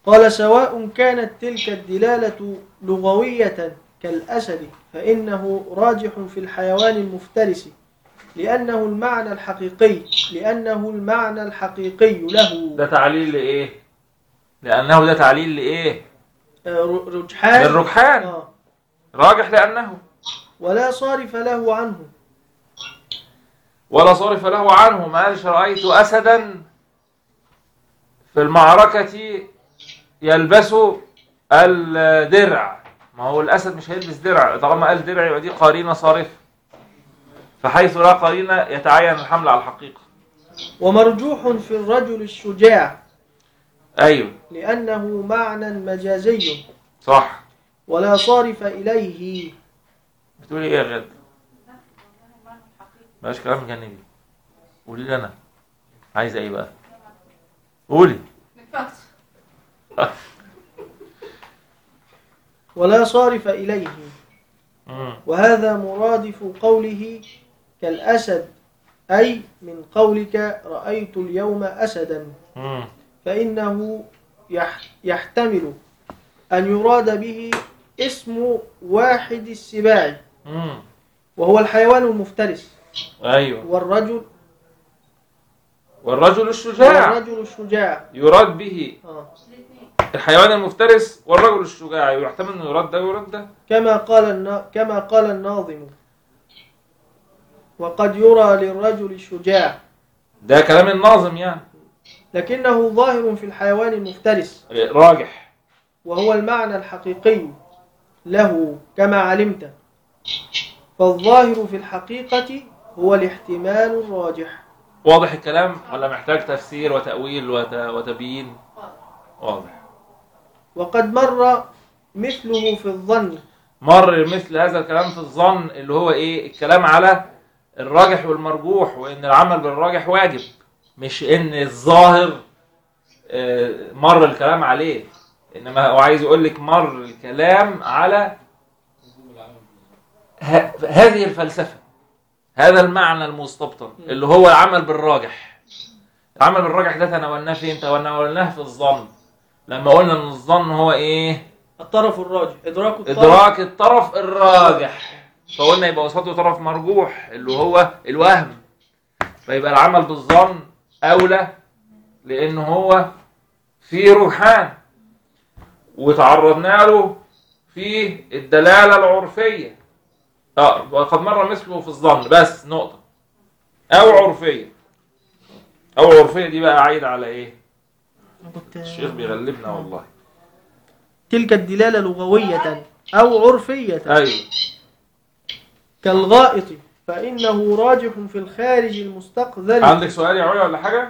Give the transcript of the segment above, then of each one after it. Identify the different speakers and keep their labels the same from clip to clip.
Speaker 1: قال سواء كانت تلك الدلالة لغوية كالأسد فإنه راجح في الحيوان المفترس لأنه المعنى الحقيقي لأنه المعنى الحقيقي له
Speaker 2: ده تعليل لايه لانه ده تعليل لايه
Speaker 1: آه، ر- رجحان
Speaker 2: للرجحان
Speaker 1: آه.
Speaker 2: راجح لانه
Speaker 1: ولا صارف له عنه
Speaker 2: ولا صرف له عنه ما قالش رأيت أسدا في المعركة يلبس الدرع ما هو الأسد مش هيلبس درع طالما قال درع يبقى دي قرينة صارفة فحيث لا قرينة يتعين الحمل على الحقيقة
Speaker 1: ومرجوح في الرجل الشجاع
Speaker 2: أيوه
Speaker 1: لأنه معنى مجازي
Speaker 2: صح
Speaker 1: ولا صارف إليه
Speaker 2: بتقولي إيه يا غد بلاش كلام جانبي قولي لي أنا عايزة إيه بقى قولي
Speaker 1: ولا صارف إليه
Speaker 2: مم.
Speaker 1: وهذا مرادف قوله كالأسد أي من قولك رأيت اليوم أسدا
Speaker 2: مم.
Speaker 1: فإنه يح- يحتمل أن يراد به اسم واحد السباع
Speaker 2: مم.
Speaker 1: وهو الحيوان المفترس
Speaker 2: أيوه
Speaker 1: والرجل
Speaker 2: والرجل الشجاع
Speaker 1: والرجل الشجاع
Speaker 2: يراد به
Speaker 1: آه.
Speaker 2: الحيوان المفترس والرجل الشجاع يحتمل انه يراد ده ويراد ده
Speaker 1: كما قال النا... كما قال الناظم وقد يرى للرجل الشجاع
Speaker 2: ده كلام الناظم يعني
Speaker 1: لكنه ظاهر في الحيوان المفترس
Speaker 2: راجح
Speaker 1: وهو المعنى الحقيقي له كما علمت فالظاهر في الحقيقة هو الاحتمال الراجح
Speaker 2: واضح الكلام ولا محتاج تفسير وتأويل وت... وتبيين واضح
Speaker 1: وقد مر مثله في الظن
Speaker 2: مر مثل هذا الكلام في الظن اللي هو ايه الكلام على الراجح والمرجوح وان العمل بالراجح واجب مش ان الظاهر آه، مر الكلام عليه انما هو عايز يقول لك مر الكلام على ه- هذه الفلسفه هذا المعنى المستبطن اللي هو العمل بالراجح العمل بالراجح ده تناولناه فين تناولناه في الظن لما قلنا ان الظن هو ايه
Speaker 1: الطرف الراجح إدراك الطرف
Speaker 2: ادراك الطرف الراجح فقلنا يبقى وسطه طرف مرجوح اللي هو الوهم فيبقى العمل بالظن اولى لان هو في رجحان وتعرضنا له في الدلاله العرفيه اه وقد مر مثله في الظن بس نقطه او عرفيه او عرفيه دي بقى عايده على ايه الشيخ بيغلبنا والله
Speaker 1: تلك الدلالة لغوية أو عرفية
Speaker 2: ايوه
Speaker 1: كالغائط فإنه راجح في الخارج المستقذر
Speaker 2: عندك سؤال يا عليا ولا حاجه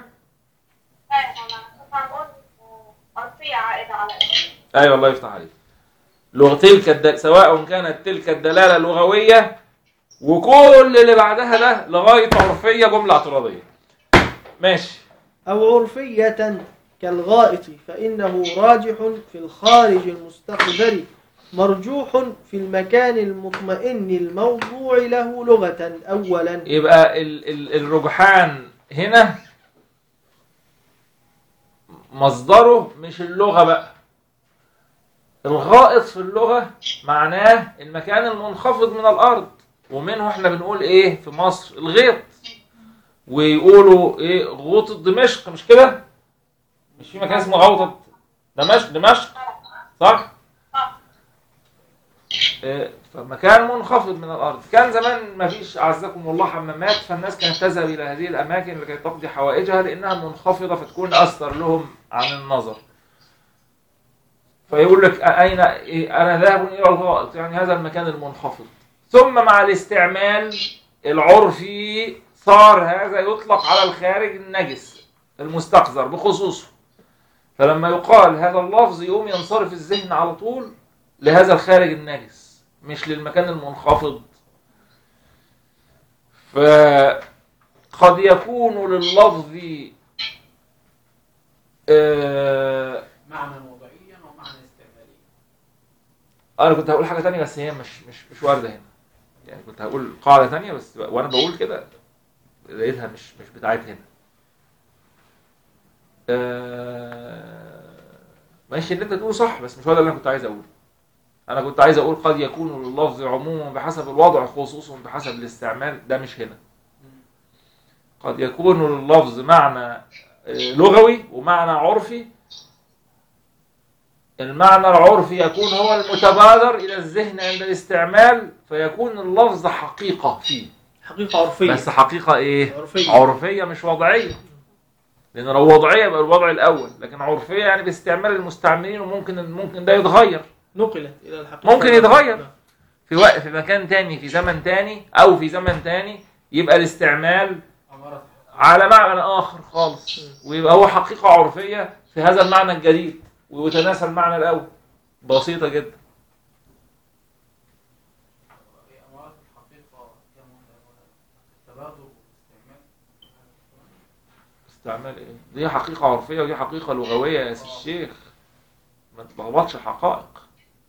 Speaker 3: عرفية عائدة على
Speaker 2: ايوه الله يفتح عليك لغة تلك الدل... سواء كانت تلك الدلالة لغوية وكل اللي بعدها ده لغاية عرفية جملة اعتراضية ماشي
Speaker 1: أو عرفية كالغائط فإنه راجح في الخارج المستقذر مرجوح في المكان المطمئن الموضوع له لغة أولا
Speaker 2: يبقى ال... ال... الرجحان هنا مصدره مش اللغة بقى الغائط في اللغة معناه المكان المنخفض من الأرض ومنه احنا بنقول ايه في مصر الغيط ويقولوا ايه غوطة دمشق مش كده مش في مكان اسمه غوطة دمشق دمشق صح إيه، فمكان منخفض من الارض كان زمان ما فيش اعزكم الله حمامات فالناس كانت تذهب الى هذه الاماكن لكي تقضي حوائجها لانها منخفضه فتكون استر لهم عن النظر فيقول لك اين إيه، انا ذاهب الى الغائط يعني هذا المكان المنخفض ثم مع الاستعمال العرفي صار هذا يطلق على الخارج النجس المستقذر بخصوصه فلما يقال هذا اللفظ يقوم ينصرف الذهن على طول لهذا الخارج النجس مش للمكان المنخفض فقد يكون لللفظ آه
Speaker 4: معنى وضعيا ومعنى استعماليا
Speaker 2: انا كنت هقول حاجه تانية بس هي مش مش مش وارده هنا يعني كنت هقول قاعده تانية بس وانا بقول كده لقيتها مش مش بتاعت هنا آه، ماشي اللي انت تقوله صح بس مش هو ده اللي انا كنت عايز اقوله انا كنت عايز اقول قد يكون اللفظ عموما بحسب الوضع خصوصا بحسب الاستعمال ده مش هنا قد يكون اللفظ معنى آه، لغوي ومعنى عرفي المعنى العرفي يكون هو المتبادر الى الذهن عند الاستعمال فيكون اللفظ حقيقة فيه
Speaker 1: حقيقة عرفية
Speaker 2: بس حقيقة ايه
Speaker 1: عرفية
Speaker 2: عرفية مش وضعية لأن لو وضعية يبقى الوضع الأول لكن عرفية يعني باستعمال المستعملين وممكن ممكن ده يتغير
Speaker 1: نقلت إلى الحقيقة
Speaker 2: ممكن يتغير.
Speaker 1: نعم.
Speaker 2: في وقت في مكان تاني في زمن تاني أو في زمن تاني يبقى الاستعمال
Speaker 4: أمارة
Speaker 2: على معنى آخر خالص ويبقى هو حقيقة عرفية في هذا المعنى الجديد ويتناسى المعنى الأول بسيطة جدا
Speaker 4: هي أمارة الحقيقة كما التبادل والاستعمال
Speaker 2: استعمال ايه دي حقيقة عرفية ودي حقيقة لغوية يا سي الشيخ ما تلخبطش حقائق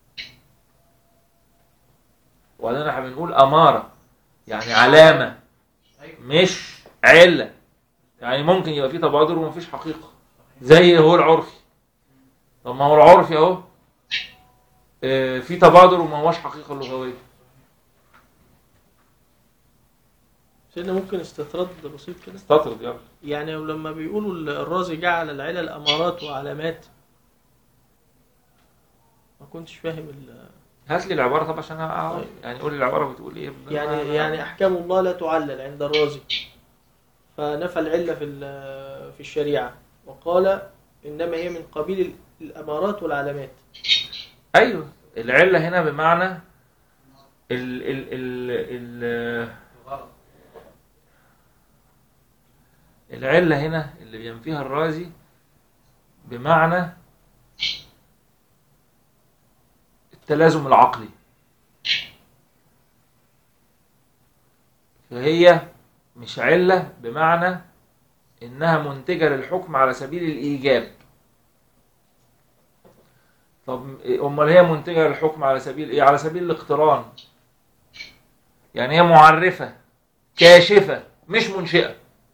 Speaker 2: وبعدين احنا بنقول أمارة يعني علامة
Speaker 4: أيوة
Speaker 2: مش علة يعني ممكن يبقى في تبادر ومفيش حقيقة زي هو العرفي طب ما هو العرفي اهو آه، في تبادر وما هوش حقيقة لغوية
Speaker 1: سيدنا ممكن استطراد بسيط كده
Speaker 2: استطرد يلا
Speaker 1: يعني لما بيقولوا الرازي جعل العلل أمارات وعلامات ما كنتش فاهم ال-
Speaker 2: هات لي العبارة طب عشان أعرف
Speaker 1: طيب.
Speaker 2: يعني قول لي العبارة بتقول ايه
Speaker 1: يعني يعني أحكام الله لا تعلل عند الرازي فنفى العلة في ال- في الشريعة وقال إنما هي من قبيل الأمارات والعلامات
Speaker 2: ايوه العله هنا بمعنى ال ال ال ال
Speaker 4: الغرض
Speaker 2: العله هنا اللي بينفيها الرازي بمعنى التلازم العقلي فهي مش عله بمعنى انها منتجه للحكم على سبيل الايجاب طب امال هي منتجه للحكم على سبيل ايه على سبيل الاقتران يعني هي معرفه كاشفه مش منشئه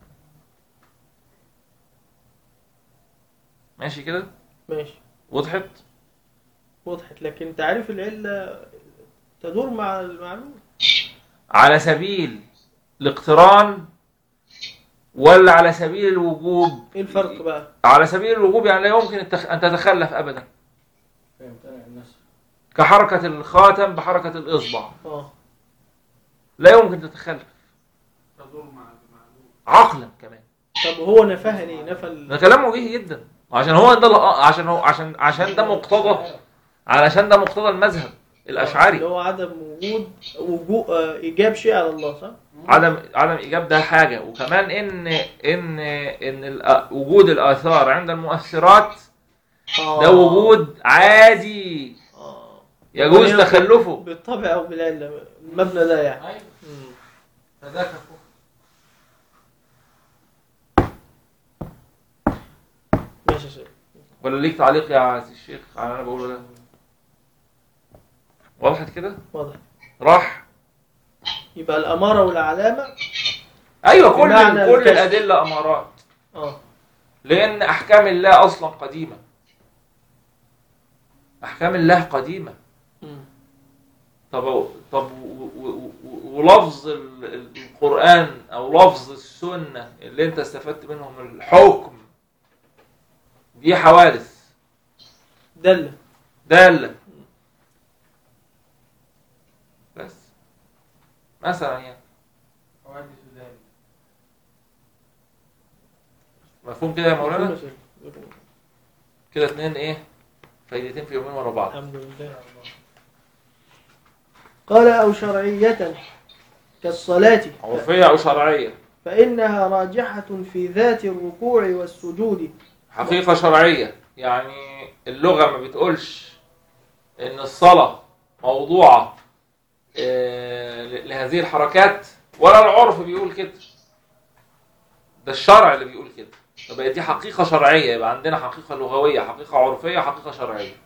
Speaker 2: ماشي كده
Speaker 1: ماشي
Speaker 2: وضحت
Speaker 1: وضحت لكن تعريف العلة تدور مع المعلوم
Speaker 2: على سبيل الاقتران ولا على سبيل الوجوب
Speaker 1: ايه الفرق بقى؟
Speaker 2: على سبيل الوجوب يعني لا يمكن التخ... ان تتخلف ابدا
Speaker 4: فهمت أنا الناس
Speaker 2: كحركه الخاتم بحركه الاصبع
Speaker 1: اه
Speaker 2: لا يمكن تتخلف
Speaker 4: تدور مع المعلوم
Speaker 2: عقلا كمان
Speaker 1: طب هو نفاها ليه؟ نفى ال...
Speaker 2: ده كلام وجيه جدا عشان هو ده اللي- عشان هو عشان عشان ده مقتضى علشان ده مقتضى المذهب
Speaker 1: اللي
Speaker 2: الاشعري
Speaker 1: هو عدم وجود وجود آه، ايجاب شيء على الله صح؟
Speaker 2: عدم عدم ايجاب ده حاجه وكمان ان ان ان الأ- وجود الاثار عند المؤثرات
Speaker 1: آه.
Speaker 2: ده وجود عادي
Speaker 1: اه
Speaker 2: يجوز
Speaker 1: يعني
Speaker 2: تخلفه
Speaker 1: بالطبع او بالعله المبنى ده يعني
Speaker 4: أيوة
Speaker 1: مم.
Speaker 4: فذاك كفر
Speaker 1: ماشي يا شيخ
Speaker 2: ولا ليك تعليق يا عزيز الشيخ على اللي انا بقوله ده وضحت كده
Speaker 1: واضح
Speaker 2: راح
Speaker 1: يبقى الاماره والعلامه
Speaker 2: ايوه كل
Speaker 1: بمعنى
Speaker 2: كل
Speaker 1: الكشف.
Speaker 2: الادله امارات
Speaker 1: اه
Speaker 2: لان احكام الله اصلا قديمه احكام الله قديمه
Speaker 1: مم.
Speaker 2: طب طب و- و- و- ولفظ ال- ال- القرآن أو لفظ السنة اللي أنت استفدت منهم الحكم دي حوادث
Speaker 1: دل
Speaker 2: دالة بس مثلا يعني
Speaker 4: حوادث ذلك
Speaker 2: مفهوم كده يا مولانا
Speaker 1: يا شيخ.
Speaker 2: كده اتنين ايه فايدتين في يومين ورا بعض
Speaker 1: الحمد لله قال او شرعيه كالصلاه
Speaker 2: عرفية أو شرعية
Speaker 1: فانها راجحه في ذات الركوع والسجود
Speaker 2: حقيقة شرعية يعني اللغة ما بتقولش إن الصلاة موضوعة آه، لهذه الحركات ولا العرف بيقول كده ده الشرع اللي بيقول كده فبقى دي حقيقة شرعية يبقى عندنا حقيقة لغوية حقيقة عرفية حقيقة شرعية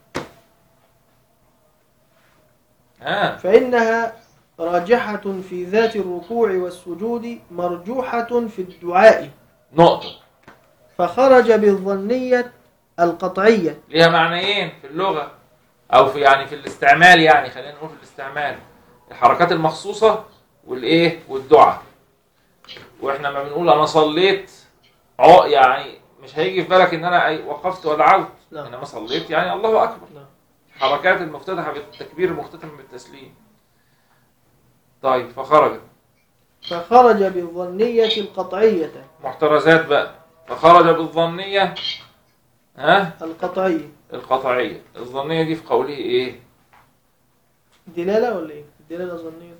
Speaker 2: ها
Speaker 1: فإنها راجحة في ذات الركوع والسجود مرجوحة في الدعاء
Speaker 2: نقطة
Speaker 1: فخرج بالظنية القطعية
Speaker 2: ليها معنيين في اللغة أو في يعني في الاستعمال يعني خلينا نقول في الاستعمال الحركات المخصوصة والإيه والدعاء وإحنا لما بنقول أنا صليت عو يعني مش هيجي في بالك إن أنا أي- وقفت ودعوت
Speaker 1: نعم.
Speaker 2: إنما صليت يعني الله أكبر
Speaker 1: نعم.
Speaker 2: حركات المفتتحة بالتكبير المختتم بالتسليم طيب فخرج
Speaker 1: فخرج بالظنية القطعية
Speaker 2: محترزات بقى فخرج بالظنية ها
Speaker 1: القطعية
Speaker 2: القطعية الظنية دي في قوله إيه
Speaker 1: دلالة ولا إيه؟ دلالة ظنية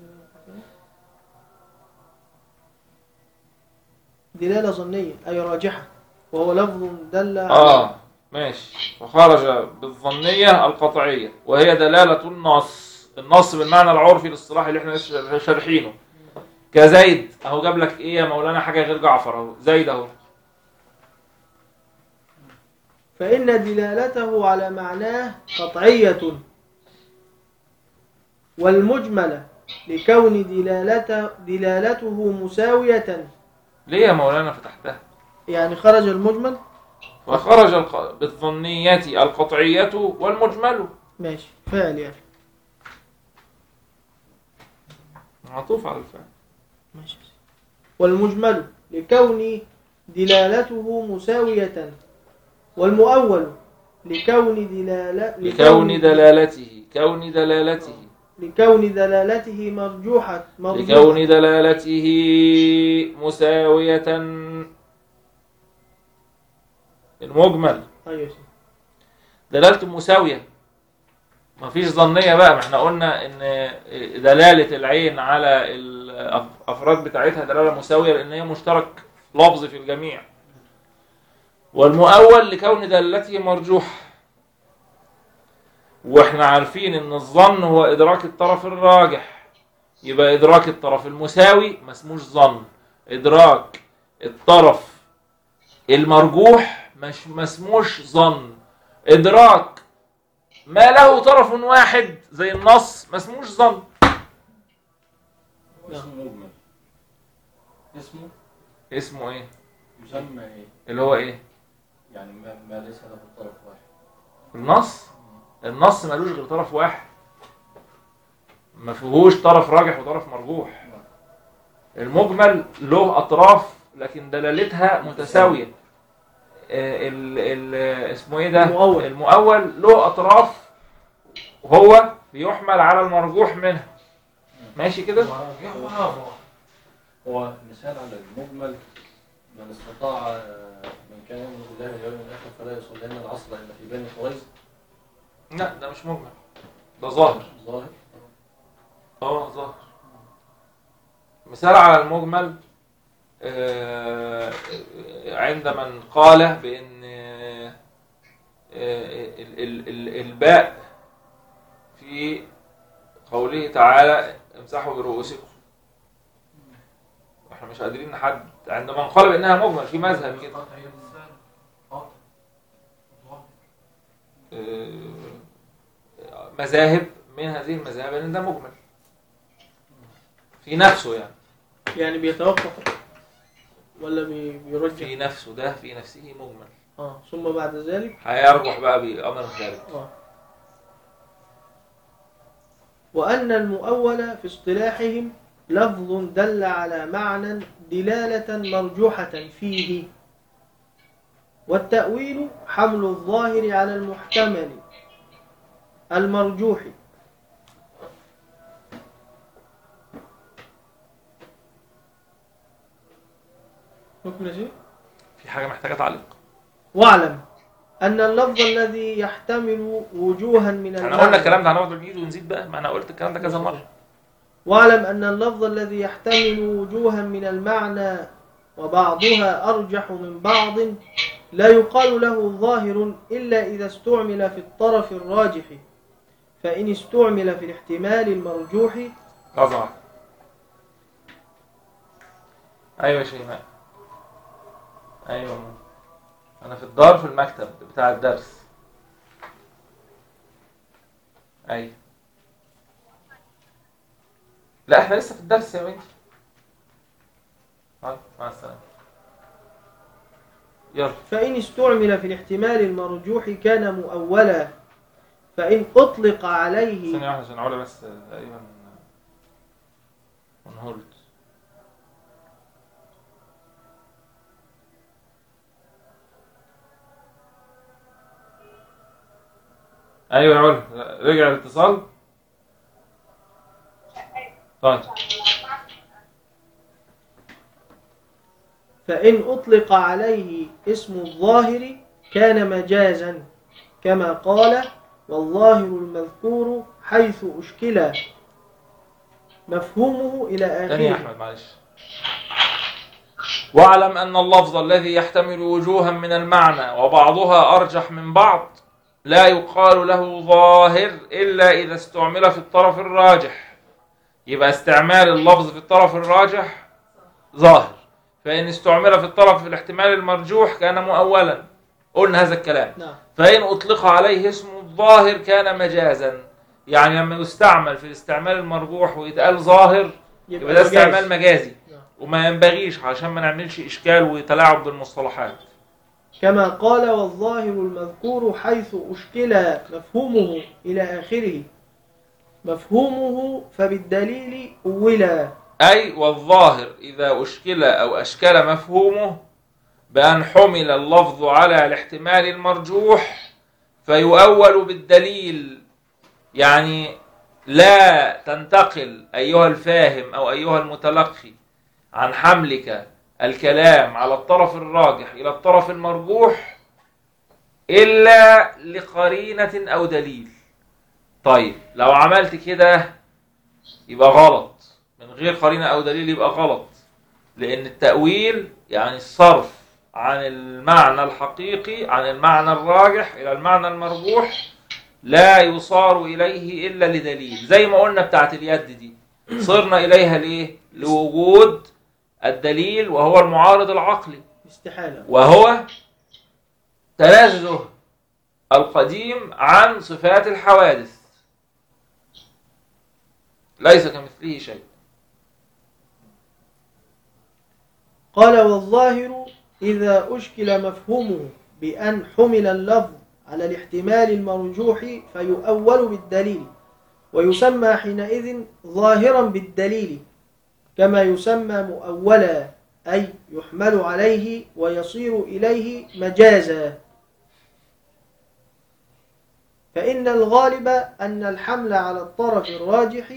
Speaker 1: دلالة ظنية أي راجحة وهو لفظ دل على
Speaker 2: آه ماشي وخرج بالظنية القطعية وهي دلالة النص النص بالمعنى العرفي الاصطلاحي اللي احنا لسه شارحينه كزيد اهو جاب لك ايه يا مولانا حاجة غير جعفر اهو زيد اهو
Speaker 1: فإن دلالته على معناه قطعية والمجملة لكون دلالته, دلالته مساوية
Speaker 2: ليه يا مولانا فتحتها
Speaker 1: يعني خرج المجمل
Speaker 2: فخرج الق... بالظنية القطعية والمجمل
Speaker 1: ماشي فعل يعني
Speaker 2: معطوف على الفعل
Speaker 1: ماشي والمجمل لكون دلالته مساوية والمؤول لكون دلالة
Speaker 2: لكون دلالته كون دلالته
Speaker 1: لكون دلالته مرجوحة مرجوحة
Speaker 2: لكون دلالته مساوية المجمل
Speaker 1: أيوة يا سيدي.
Speaker 2: دلالته مساوية مفيش ظنية بقى ما احنا قلنا ان دلالة العين على الافراد بتاعتها دلالة مساوية لان هي مشترك لفظي في الجميع والمؤول لكون دلالته مرجوح واحنا عارفين ان الظن هو ادراك الطرف الراجح يبقى ادراك الطرف المساوي ما اسموش ظن ادراك الطرف المرجوح مش ما اسموش ظن ادراك ما له طرف واحد زي النص ما اسموش ظن
Speaker 4: اسمه مجمل اسمه
Speaker 2: اسمه ايه
Speaker 4: يسمى ايه؟
Speaker 2: اللي هو ايه
Speaker 4: يعني ما, ما ليس له طرف واحد
Speaker 2: النص النص ملوش غير طرف واحد ما فيهوش طرف راجح وطرف مرجوح المجمل له اطراف لكن دلالتها متساويه آه، ال ال اسمه ايه ده
Speaker 1: المؤول.
Speaker 2: المؤول له اطراف وهو بيحمل على المرجوح منها ماشي كده
Speaker 4: هو مثال على المجمل من استطاع آه، من كان يؤمن بالله واليوم الاخر فلا يصلين العصر الا في بني قريظه
Speaker 2: لا ده مش مجمل ده ظاهر
Speaker 4: ظاهر
Speaker 2: اه ظاهر مثال على المجمل آه، عند من قال بأن آه، ال- ال- ال- الباء في قوله تعالى امسحوا برؤوسكم احنا مش قادرين نحدد عند من قال بأنها مجمل في مذهب كده آه، مذاهب من هذه المذاهب ان ده مجمل في نفسه يعني
Speaker 1: يعني بيتوقف ولا بي- بيرجح
Speaker 2: في نفسه ده في نفسه مجمل
Speaker 1: اه ثم بعد ذلك
Speaker 2: هيرجح بقى بأمر خارج
Speaker 1: آه. وأن المؤول في اصطلاحهم لفظ دل على معنى دلالة مرجوحة فيه والتأويل حمل الظاهر على المحتمل المرجوح نكمل شيء
Speaker 2: في حاجة محتاجة تعليق
Speaker 1: واعلم أن اللفظ الذي يحتمل وجوها من
Speaker 2: احنا
Speaker 1: المعنى
Speaker 2: قلنا الكلام ده هنقعد نجيد ونزيد بقى ما انا قلت الكلام ده كذا مرة
Speaker 1: واعلم أن اللفظ الذي يحتمل وجوها من المعنى وبعضها أرجح من بعض لا يقال له ظاهر إلا إذا استعمل في الطرف الراجح فإن استعمل في الاحتمال المرجوح
Speaker 2: لحظة ايوه يا شيماء ايوه انا في الدار في المكتب بتاع الدرس ايوه لا احنا لسه في الدرس يا بنتي طيب مع السلامة يلا
Speaker 1: فإن استعمل في الاحتمال المرجوح كان مؤولا فإن أطلق عليه
Speaker 2: ثانية واحدة عشان أقولها بس تقريبا انهولت ايوه يا علا رجع الاتصال طيب
Speaker 1: فإن أطلق عليه اسم الظاهر كان مجازا كما قال والظاهر المذكور حيث أشكل مفهومه إلى
Speaker 2: تاني يا
Speaker 1: آخره
Speaker 2: احمد معلش واعلم ان اللفظ الذي يحتمل وجوها من المعنى وبعضها ارجح من بعض لا يقال له ظاهر الا اذا استعمل في الطرف الراجح يبقى استعمال اللفظ في الطرف الراجح ظاهر فان استعمل في الطرف في الاحتمال المرجوح كان مؤولا قلنا هذا الكلام
Speaker 1: نعم
Speaker 2: فإن أطلق عليه اسم الظاهر كان مجازا يعني لما يستعمل في الاستعمال المرجوح ويتقال ظاهر يبقى ده
Speaker 1: مجاز.
Speaker 2: استعمال مجازي
Speaker 1: نعم.
Speaker 2: وما ينبغيش عشان ما نعملش إشكال وتلاعب بالمصطلحات
Speaker 1: كما قال والظاهر المذكور حيث أشكل مفهومه إلى آخره مفهومه فبالدليل أولا
Speaker 2: أي والظاهر إذا أشكل أو أشكل مفهومه بأن حمل اللفظ على الاحتمال المرجوح فيؤول بالدليل يعني لا تنتقل أيها الفاهم أو أيها المتلقي عن حملك الكلام على الطرف الراجح إلى الطرف المرجوح إلا لقرينة أو دليل طيب لو عملت كده يبقى غلط من غير قرينة أو دليل يبقى غلط لأن التأويل يعني الصرف عن المعنى الحقيقي عن المعنى الراجح إلى المعنى المرجوح لا يصار إليه إلا لدليل زي ما قلنا بتاعت اليد دي صرنا إليها ليه؟ لوجود الدليل وهو المعارض العقلي
Speaker 1: استحالة
Speaker 2: وهو تنزه القديم عن صفات الحوادث ليس كمثله شيء
Speaker 1: قال والظاهر إذا أشكل مفهومه بأن حمل اللفظ على الاحتمال المرجوح فيؤول بالدليل ويسمى حينئذ ظاهرا بالدليل كما يسمى مؤولا أي يحمل عليه ويصير إليه مجازا فإن الغالب أن الحمل على الطرف الراجح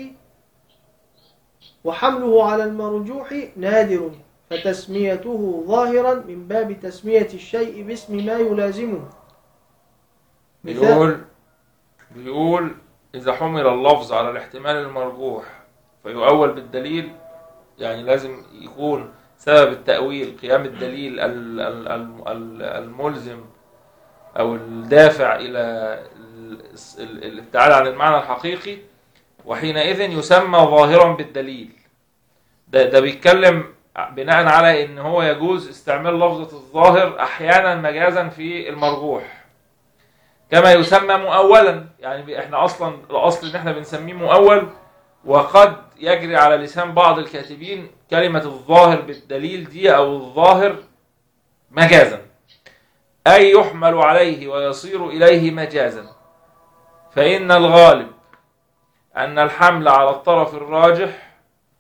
Speaker 1: وحمله على المرجوح نادر فتسميته ظاهرا من باب تسمية الشيء باسم ما يلازمه مثال
Speaker 2: بيقول بيقول إذا حمل اللفظ على الاحتمال المرجوح فيؤول بالدليل يعني لازم يكون سبب التأويل قيام الدليل ال- ال- ال- ال- الملزم أو الدافع إلى ال- ال- الابتعاد عن المعنى الحقيقي وحينئذ يسمى ظاهرا بالدليل ده ده بيتكلم بناء على ان هو يجوز استعمال لفظة الظاهر احيانا مجازا في المرجوح كما يسمى مؤولا يعني احنا اصلا الاصل ان احنا بنسميه مؤول وقد يجري على لسان بعض الكاتبين كلمة الظاهر بالدليل دي او الظاهر مجازا اي يحمل عليه ويصير اليه مجازا فان الغالب ان الحمل على الطرف الراجح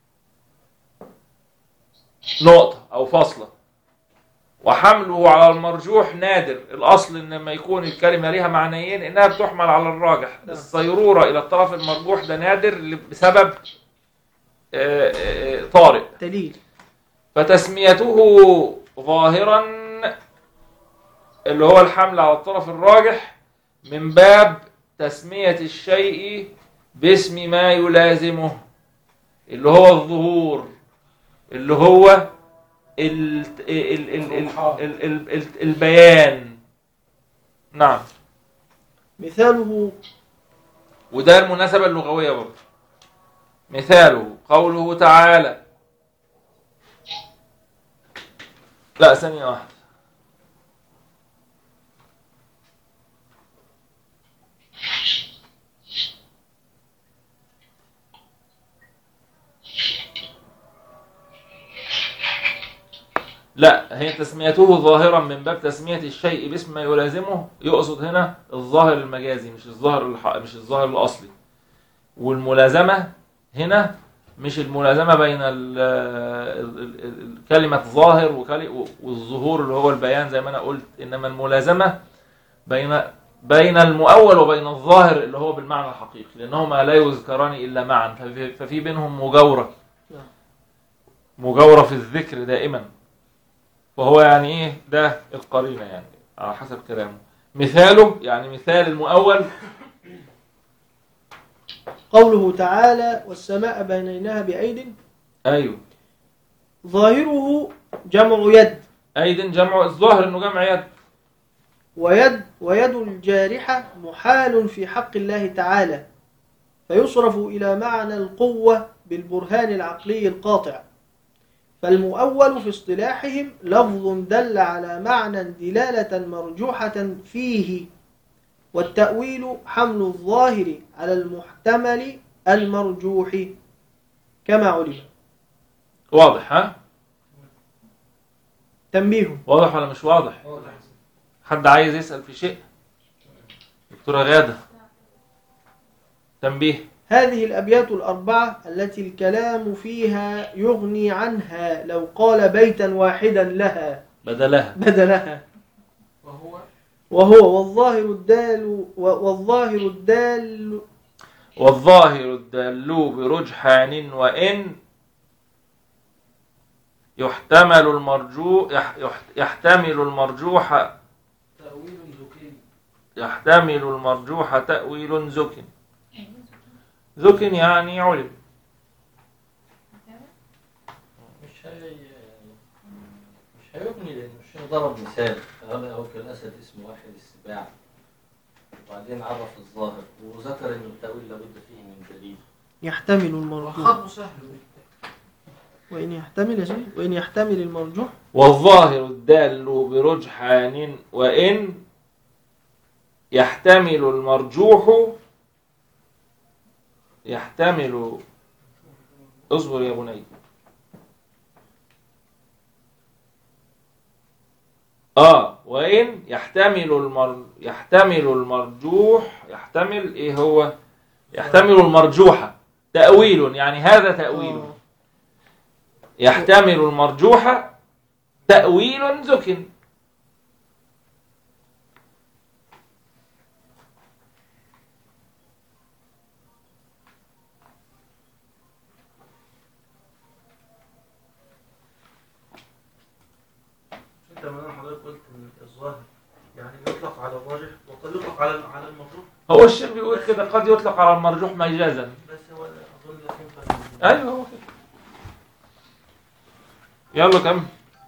Speaker 2: نقطة أو فاصلة وحمله على المرجوح نادر الأصل إن لما يكون الكلمة ليها معنيين إنها بتحمل على الراجح
Speaker 1: نعم.
Speaker 2: الصيرورة إلى الطرف المرجوح ده نادر ل- بسبب آه، آه، طارئ
Speaker 1: دليل
Speaker 2: فتسميته ظاهرا اللي هو الحمل على الطرف الراجح من باب تسمية الشيء باسم ما يلازمه اللي هو الظهور اللي هو ال ال ال ال ال ال ال البيان نعم
Speaker 1: مثاله
Speaker 2: وده المناسبة اللغوية برضه مثاله قوله تعالى لا ثانية واحدة لا هي تسميته ظاهرا من باب تسمية الشيء باسم ما يلازمه يقصد هنا الظاهر المجازي مش الظاهر الح... مش الظاهر الأصلي والملازمة هنا مش الملازمة بين ال... ال... ال... ال- كلمة ظاهر وكلي... والظهور اللي هو البيان زي ما أنا قلت إنما الملازمة بين بين المؤول وبين الظاهر اللي هو بالمعنى الحقيقي لأنهما لا يذكران إلا معا ففي, ففي بينهم مجاورة
Speaker 1: نعم.
Speaker 2: مجاورة في الذكر دائما وهو يعني ايه ده القرينة يعني على حسب كلامه مثاله يعني مثال المؤول
Speaker 1: قوله تعالى والسماء بنيناها بأيد
Speaker 2: ايوه
Speaker 1: ظاهره جمع يد
Speaker 2: ايد جمع الظاهر انه جمع يد
Speaker 1: ويد ويد الجارحة محال في حق الله تعالى فيصرف إلى معنى القوة بالبرهان العقلي القاطع فالمؤول في اصطلاحهم لفظ دل على معنى دلالة مرجوحة فيه والتأويل حمل الظاهر على المحتمل المرجوح كما علم
Speaker 2: واضح ها
Speaker 1: تنبيه
Speaker 2: واضح ولا مش واضح حد عايز يسأل في شيء دكتورة غادة تنبيه
Speaker 1: هذه الأبيات الأربعة التي الكلام فيها يغني عنها لو قال بيتا واحدا لها
Speaker 2: بدلها
Speaker 1: بدلها
Speaker 4: وهو
Speaker 1: وهو والظاهر الدال والظاهر الدال
Speaker 2: والظاهر الدال برجحان وإن يحتمل المرجوح يح يح- يحتمل المرجوح
Speaker 4: تأويل ذكي
Speaker 2: يحتمل المرجوح تأويل زك زك يعني علم
Speaker 4: مش هي مش هيبني لأن مش ضرب مثال قال أهو كالأسد اسم واحد السباع وبعدين عرف الظاهر وذكر إن التأويل لابد فيه من دليل
Speaker 1: يحتمل المرجوح
Speaker 4: وخطه سهل
Speaker 1: وإن يحتمل يا سيدي وإن يحتمل المرجوح
Speaker 2: والظاهر الدال برجحان وإن يحتمل المرجوح يحتمل اصبر يا بني اه وإن يحتمل المر... يحتمل المرجوح يحتمل ايه هو يحتمل المرجوح تأويل يعني هذا تأويل
Speaker 1: آه.
Speaker 2: يحتمل المرجوح تأويل زك
Speaker 5: انت من حضرتك قلت ان الظاهر يعني يطلق على الراجح وقد يطلق على على المطروح
Speaker 2: هو الشيخ بيقول كده قد يطلق على المرجوح مجازا
Speaker 5: بس هو اظن لا ينفع
Speaker 2: ايوه هو كده يلا كم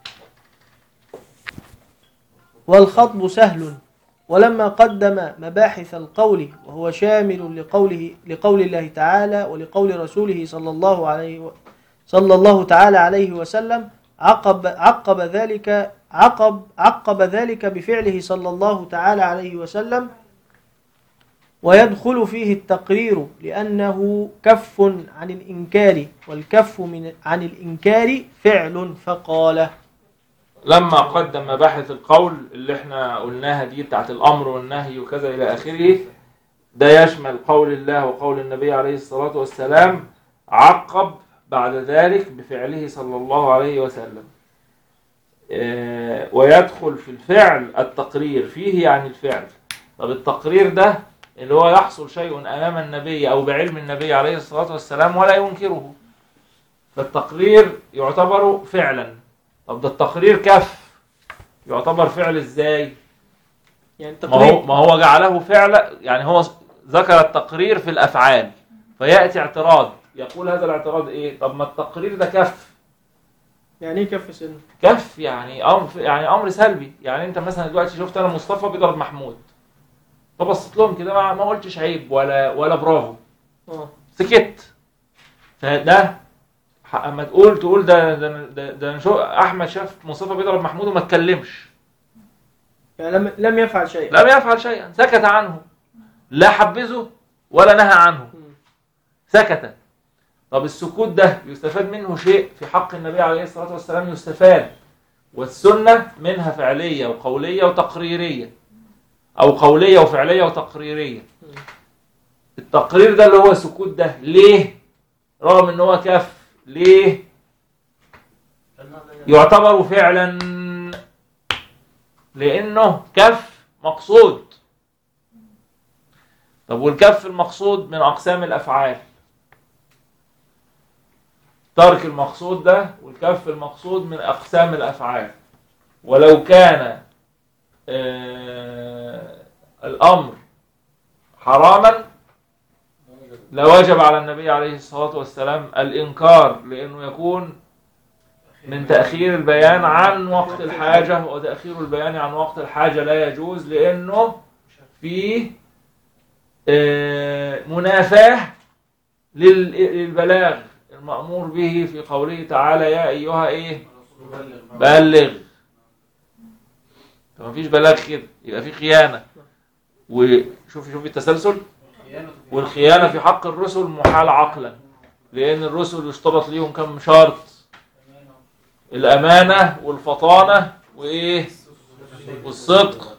Speaker 1: والخطب سهل ولما قدم مباحث القول وهو شامل لقوله لقول الله تعالى ولقول رسوله صلى الله عليه و صلى الله تعالى عليه وسلم عقب عقب ذلك عقب عقب ذلك بفعله صلى الله تعالى عليه وسلم ويدخل فيه التقرير لأنه كف عن الإنكار والكف من عن الإنكار فعل فقال
Speaker 2: لما قدم مباحث القول اللي احنا قلناها دي بتاعت الامر والنهي وكذا الى اخره ده يشمل قول الله وقول النبي عليه الصلاة والسلام عقب بعد ذلك بفعله صلى الله عليه وسلم آه، ويدخل في الفعل التقرير فيه يعني الفعل طب التقرير ده اللي هو يحصل شيء أمام النبي أو بعلم النبي عليه الصلاة والسلام ولا ينكره فالتقرير يعتبر فعلا طب ده التقرير كف يعتبر فعل ازاي
Speaker 1: يعني
Speaker 2: ما هو
Speaker 1: تقرير
Speaker 2: ما هو جعله فعل يعني هو ذكر التقرير في الافعال فياتي اعتراض يقول هذا الاعتراض ايه طب ما التقرير ده كف
Speaker 1: يعني ايه كف سن
Speaker 2: كف يعني امر يعني امر سلبي يعني انت مثلا دلوقتي شفت انا مصطفى بيضرب محمود فبصيت لهم كده ما ما قلتش عيب ولا ولا برافو
Speaker 1: اه
Speaker 2: سكت فده ح- اما تقول تقول ده ده ده, ده شو احمد شاف مصطفى بيضرب محمود وما اتكلمش
Speaker 1: يعني لم لم يفعل شيء
Speaker 2: لم يفعل شيئا سكت عنه لا حبذه ولا نهى عنه
Speaker 1: مم.
Speaker 2: سكت طب السكوت ده يستفاد منه شيء في حق النبي عليه الصلاة والسلام يستفاد والسنة منها فعلية وقولية وتقريرية أو قولية وفعلية وتقريرية التقرير ده اللي هو السكوت ده ليه؟ رغم ان هو كف ليه؟ يعتبر فعلا لانه كف مقصود طب والكف المقصود من اقسام الافعال ترك المقصود ده والكف المقصود من اقسام الافعال ولو كان آه الامر حراما لوجب على النبي عليه الصلاه والسلام الانكار لانه يكون من تأخير البيان عن وقت الحاجة وتأخير البيان عن وقت الحاجة لا يجوز لأنه فيه آه، منافاة لل- للبلاغ المأمور به في قوله تعالى يا أيها إيه بلغ فما فيش بلاغ كده يبقى في خيانة وشوف شوف التسلسل والخيانة في حق الرسل محال عقلا لأن الرسل يشترط ليهم كم شرط الأمانة والفطانة وإيه والصدق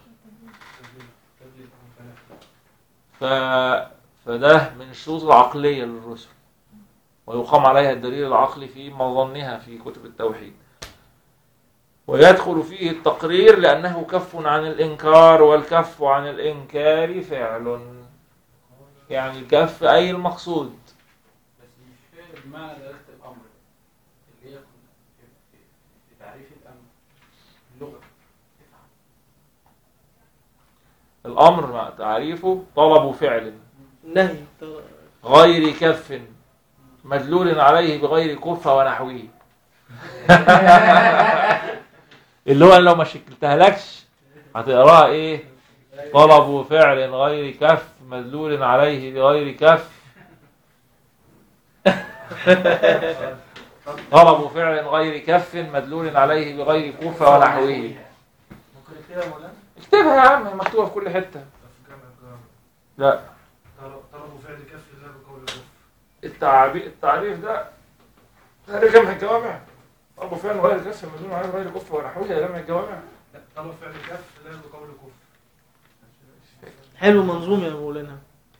Speaker 2: ف... فده من الشروط العقلية للرسل ويقام عليها الدليل العقلي في مظنها في كتب التوحيد ويدخل فيه التقرير لأنه كف عن الإنكار والكف عن الإنكار فعل يعني الكف أي المقصود
Speaker 6: بس مش فاهم بمعنى دلالة الأمر اللي هي في, في, في تعريف الأمر اللغة
Speaker 2: الأمر مع تعريفه طلب فعل
Speaker 1: نهي ترى.
Speaker 2: غير كف مدلول عليه بغير كف ونحوه اللي هو لو ما شكلتهالكش هتقراها ايه طلب فعل غير كف مدلول عليه بغير كف طلب فعل غير كف مدلول عليه بغير كف ونحوه
Speaker 5: ممكن نكتبها يا مولانا؟
Speaker 2: اكتبها يا عم هي مكتوبه في كل حته
Speaker 5: في جامع الجامع.
Speaker 2: لا
Speaker 5: طلب- طلبوا فعل كف الله بقول الكفر
Speaker 2: التعبير التعريف ده تعريف جمع الجوامع طلب فعل غير كف مدلول عليه بغير كف ونحوه يا جمع الجوامع
Speaker 5: لا طلب فعل كف الله بقول الكفر
Speaker 1: حلو منظوم يا مولانا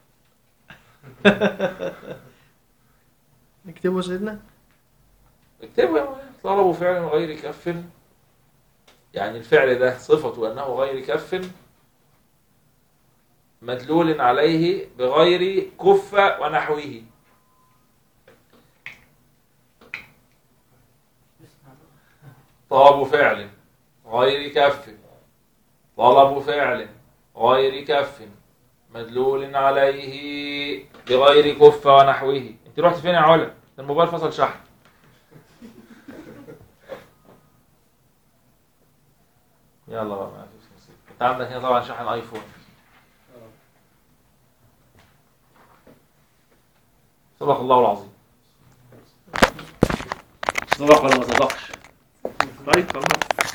Speaker 1: نكتبه يا سيدنا
Speaker 2: اكتبوا يا مولانا طلب فعل غير كف يعني الفعل ده صفته انه غير كف مدلول عليه بغير كف ونحوه طلب فعل غير كف طلب فعل غير كف مدلول عليه بغير كف ونحوه انت رحت فين يا علا الموبايل فصل شحن يلا بقى ما فيش مصيبه انت عندك هنا طبعا شحن ايفون صدق الله العظيم صدق ولا ما صدقش
Speaker 1: طيب خلاص